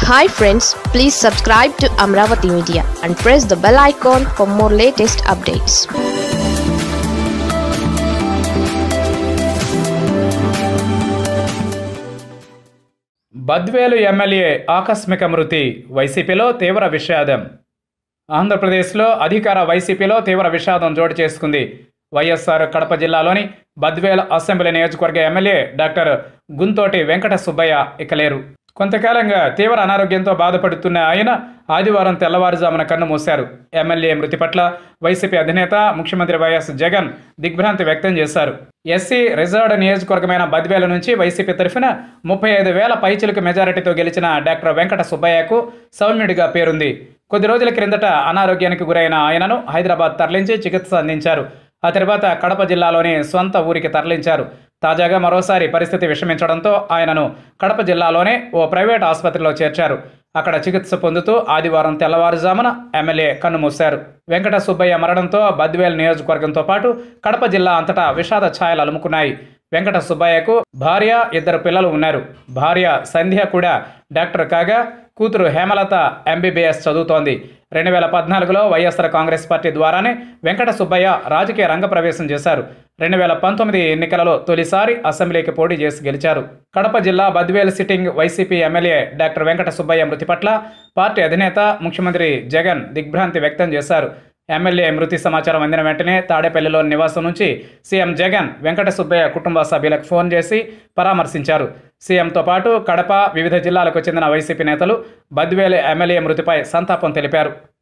hi friends please subscribe to Amaravati media and press the bell icon for more latest updates Badvel MLA ఆకస్మిక మృతి వైసీపీలో తీవ్ర విషాదం ఆంధ్రప్రదేశ్లో అధికార వైసీపీలో తీవ్ర విషాదం చోటు చేసుకుంది వైఎస్ఆర్ కడప జిల్లాలోని బద్వేల్ అసెంబ్లీ నియోజకవర్గ ఎమ్మెల్యే డాక్టర్ గుంతోటి వెంకట సుబ్బయ్య ఇక లేరు కొంతకాలంగా తీవ్ర అనారోగ్యంతో బాధపడుతున్న ఆయన ఆదివారం తెల్లవారుజామున కన్ను మూశారు ఎమ్మెల్యే మృతి పట్ల వైసీపీ అధినేత ముఖ్యమంత్రి వైఎస్ జగన్ దిగ్భ్రాంతి వ్యక్తం చేశారు ఎస్సీ రిజర్వ్డ్ నియోజకవర్గమైన బద్వేల నుంచి వైసీపీ తరఫున ముప్పై ఐదు వేల పైచిలకు మెజారిటీతో గెలిచిన డాక్టర్ వెంకట సుబ్బయ్యకు సౌమ్యుడిగా పేరుంది కొద్ది రోజుల క్రిందట అనారోగ్యానికి గురైన ఆయనను హైదరాబాద్ తరలించి చికిత్స అందించారు ఆ తర్వాత కడప జిల్లాలోని సొంత ఊరికి తరలించారు తాజాగా మరోసారి పరిస్థితి విషమించడంతో ఆయనను కడప జిల్లాలోనే ఓ ప్రైవేట్ ఆసుపత్రిలో చేర్చారు అక్కడ చికిత్స పొందుతూ ఆదివారం తెల్లవారుజామున ఎమ్మెల్యే కన్నుమూశారు వెంకట సుబ్బయ్య మరణంతో బద్వేల్ నియోజకవర్గంతో పాటు కడప జిల్లా అంతటా విషాద ఛాయలు అలుముకున్నాయి వెంకట సుబ్బయ్యకు భార్య ఇద్దరు పిల్లలు ఉన్నారు భార్య సంధ్య కూడా డాక్టర్ కాగా కూతురు హేమలత ఎంబీబీఎస్ చదువుతోంది రెండు వేల పద్నాలుగులో వైఎస్ఆర్ కాంగ్రెస్ పార్టీ ద్వారానే వెంకట సుబ్బయ్య రాజకీయ రంగప్రవేశం చేశారు రెండు వేల పంతొమ్మిది ఎన్నికలలో తొలిసారి అసెంబ్లీకి పోటీ చేసి గెలిచారు కడప జిల్లా Badvel sitting YCP MLA doctor Venkata Subbaiah మృతి పట్ల పార్టీ అధినేత ముఖ్యమంత్రి జగన్ దిగ్భ్రాంతి వ్యక్తం చేశారు ఎమ్మెల్యే మృతి సమాచారం అందిన వెంటనే తాడేపల్లిలో నివాసం నుంచి సీఎం జగన్ వెంకట సుబ్బయ్య కుటుంబ సభ్యులకు ఫోన్ చేసి పరామర్శించారు సీఎంతో పాటు కడప వివిధ జిల్లాలకు చెందిన వైసీపీ నేతలు బద్వేలు ఎమ్మెల్యే మృతిపై సంతాపం తెలిపారు